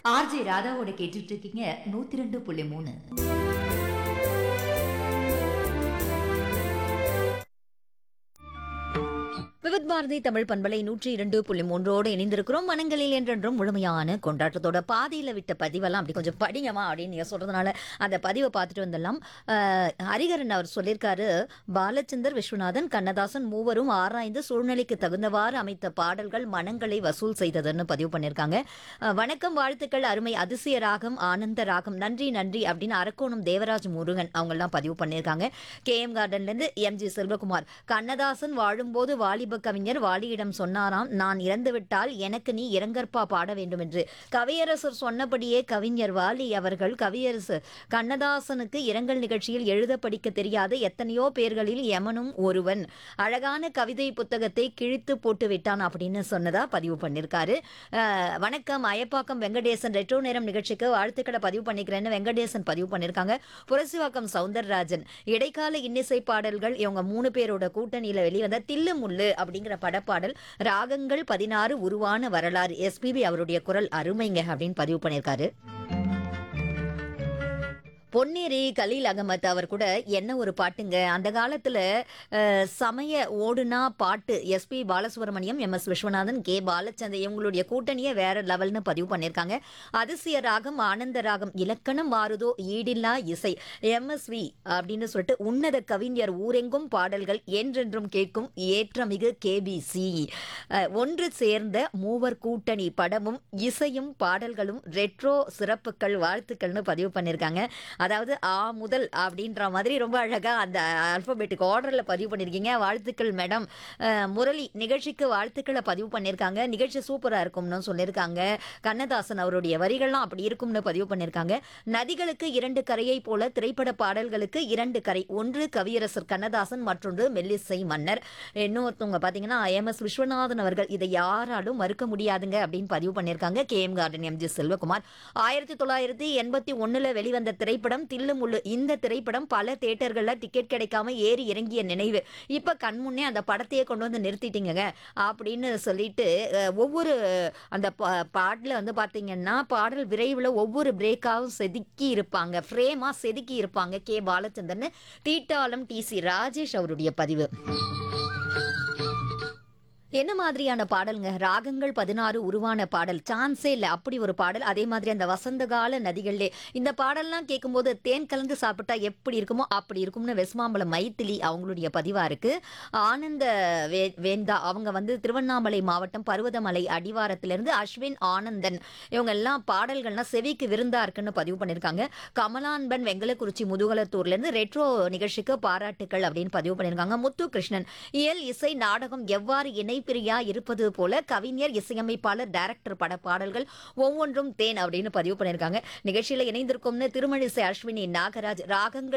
RJ ராதாவோட கேட்டுட்டு இருக்கீங்க நூத்தி ரெண்டு புள்ளி மூணு விவித் பாரதி தமிழ் பண்பலை நூற்றி இரண்டு புள்ளி மூன்றோடு இணைந்திருக்கிறோம் மனங்களில் என்றென்றும் முழுமையான கொண்டாட்டத்தோட பாதியில விட்ட பதிவெல்லாம் அப்படி கொஞ்சம் படிங்கம்மா அப்படின்னு நீங்க சொல்றதுனால அந்த பதிவை பார்த்துட்டு வந்துடலாம் அஹ், ஹரிகரன் அவர் சொல்லியிருக்காரு பாலச்சந்தர் விஸ்வநாதன் கண்ணதாசன் மூவரும் ஆராய்ந்து சூழ்நிலைக்கு தகுந்தவாறு அமைத்த பாடல்கள் மனங்களை வசூல் செய்ததுன்னு பதிவு பண்ணியிருக்காங்க அஹ், வணக்கம் வாழ்த்துக்கள் அருமை அதிசய ராகம் ஆனந்த ராகம் நன்றி நன்றி அப்படின்னு அரக்கோணம் தேவராஜ் முருகன் அவங்கெல்லாம் பதிவு பண்ணியிருக்காங்க கே எம் கார்டன்லேருந்து எம்ஜி செல்வகுமார் கண்ணதாசன் வாழும்போது வாலிப கவிஞர் வாலியிடம் சொன்னாராம் நான் இறந்துவிட்டால் எனக்கு நீ இரங்கற்பா பாட வேண்டும் என்று கவியரசர் சொன்னபடியே கவிஞர் வாலி அவர்கள் கவியரசு கண்ணதாசனுக்கு இரங்கல் நிகழ்ச்சியில் எழுத படிக்க தெரியாத எத்தனையோ பேர்களில் யமனும் ஒருவன் அழகான கவிதை புத்தகத்தை கிழித்து போட்டு விட்டான் அப்படின்னு சொன்னதா பதிவு பண்ணியிருக்காரு அஹ், வணக்கம் அயப்பாக்கம் வெங்கடேசன் ரெட்ரோ நேரம் நிகழ்ச்சிக்கு வாழ்த்துக்களை பதிவு பண்ணிக்கிறேன்னு வெங்கடேசன் பதிவு பண்ணியிருக்காங்க புரசிவாக்கம் சவுந்தரராஜன் இடைக்கால இன்னிசை பாடல்கள் இவங்க மூணு பேரோட கூட்டணியில வெளிவந்த தில்லு முள்ளு அப்படிங்கிற படப்பாடல் ராகங்கள் பதினாறு உருவான வரலாறு எஸ்பிபி அவருடைய குரல் அருமைங்க அப்படின்னு பதிவு பண்ணியிருக்காரு பொன்னேரி கலீல் அகமத் அவர் கூட என்ன ஒரு பாட்டுங்க அந்த காலத்துல அஹ், சமய ஓடுனா பாட்டு SP Balasubrahmanyam M S Viswanathan K Balachander இவங்களுடைய கூட்டணியை வேற லெவல்னு பதிவு பண்ணியிருக்காங்க அதிசய ராகம் ஆனந்த ராகம் இலக்கணம் மாறுதோ ஈடில்லா இசை எம்எஸ்வி அப்படின்னு சொல்லிட்டு உன்னத கவிஞர் ஊரெங்கும் பாடல்கள் என்றென்றும் கேட்கும் ஏற்றமிகு கேபிசி ஒன்று சேர்ந்த மூவர் கூட்டணி படமும் இசையும் பாடல்களும் ரெட்ரோ சிறப்புகள் வாழ்த்துக்கள்னு பதிவு பண்ணியிருக்காங்க அதாவது ஆ முதல் அப்படின்ற மாதிரி ரொம்ப அழகா அந்த அல்பபெட்டிக் ஆர்டர்ல பதிவு பண்ணியிருக்கீங்க வாழ்த்துக்கள் மேடம் அஹ், முரளி நிகழ்ச்சிக்கு வாழ்த்துக்களை பதிவு பண்ணியிருக்காங்க நிகழ்ச்சி சூப்பரா இருக்கும்னு சொல்லியிருக்காங்க கண்ணதாசன் அவருடைய வரிகள்லாம் அப்படி இருக்கும்னு பதிவு பண்ணியிருக்காங்க நதிகளுக்கு இரண்டு கரையை போல திரைப்பட பாடல்களுக்கு இரண்டு கரை ஒன்று கவியரசர் கண்ணதாசன் மற்றொன்று மெல்லிசை மன்னர் இன்னொருத்தவங்க பார்த்தீங்கன்னா எம் எஸ் விஸ்வநாதன் அவர்கள் இதை யாராலும் மறுக்க முடியாதுங்க அப்படின்னு பதிவு பண்ணியிருக்காங்க K M garden MG Selvakumar ஆயிரத்தி தொள்ளாயிரத்தி எண்பத்தி ஒண்ணுல வெளிவந்த திரைப்படம் தில்லுமுள்ளு இந்த திரைப்படம் பல தியேட்டர்கள்ல டிக்கெட் கிடைக்காம ஏறி இறங்கிய நினைவு இப்ப கண்முன்னே அந்த படத்தையே கொண்டு வந்து நிறுத்திட்டீங்க அப்படின்னு சொல்லிட்டு அஹ், ஒவ்வொரு அந்த பா- பாட்டுல வந்து பாத்தீங்கன்னா பாடல் விரைவில் ஒவ்வொரு பிரேக்காவும் செதுக்கி இருப்பாங்க ஃப்ரேமா செதுக்கி இருப்பாங்க கே பாலச்சந்திரன் தீட்டாளம் டி சி ராஜேஷ் அவருடைய பதிவு என்ன மாதிரியான பாடலுங்க ராகங்கள் பதினாறு உருவான பாடல் சான்ஸே இல்லை அப்படி ஒரு பாடல் அதே மாதிரி அந்த வசந்த கால நதிகளிலே இந்த பாடல்லாம் கேட்கும்போது தேன் கலந்து சாப்பிட்டா எப்படி இருக்குமோ அப்படி இருக்கும்னு வெஸ்மாம்பலம் மைத்திலி அவங்களுடைய பதிவா இருக்கு ஆனந்த வே வேந்தா அவங்க வந்து திருவண்ணாமலை மாவட்டம் பருவதமலை அடிவாரத்திலிருந்து அஸ்வின் ஆனந்தன் இவங்க எல்லாம் பாடல்கள்லாம் செவிக்கு விருந்தா இருக்குன்னு பதிவு பண்ணியிருக்காங்க கமலான்பன் வெங்கலக்குறிச்சி முதுகலத்தூர்ல இருந்து ரெட்ரோ நிகழ்ச்சிக்கு பாராட்டுக்கள் அப்படின்னு பதிவு பண்ணியிருக்காங்க முத்து கிருஷ்ணன் இயல் இசை நாடகம் எவ்வாறு இணைப்பிரியா இருப்பது போல கவிஞர் இசையமைப்பாளர் டைரக்டர் பட பாடல்கள் ஒவ்வொன்றும் தேன் அப்படின்னு பதிவு பண்ணியிருக்காங்க நிகழ்ச்சியில இணைந்திருக்கும்னு திருமழிசை அஸ்வினி நாகராஜ் ராகங்கள்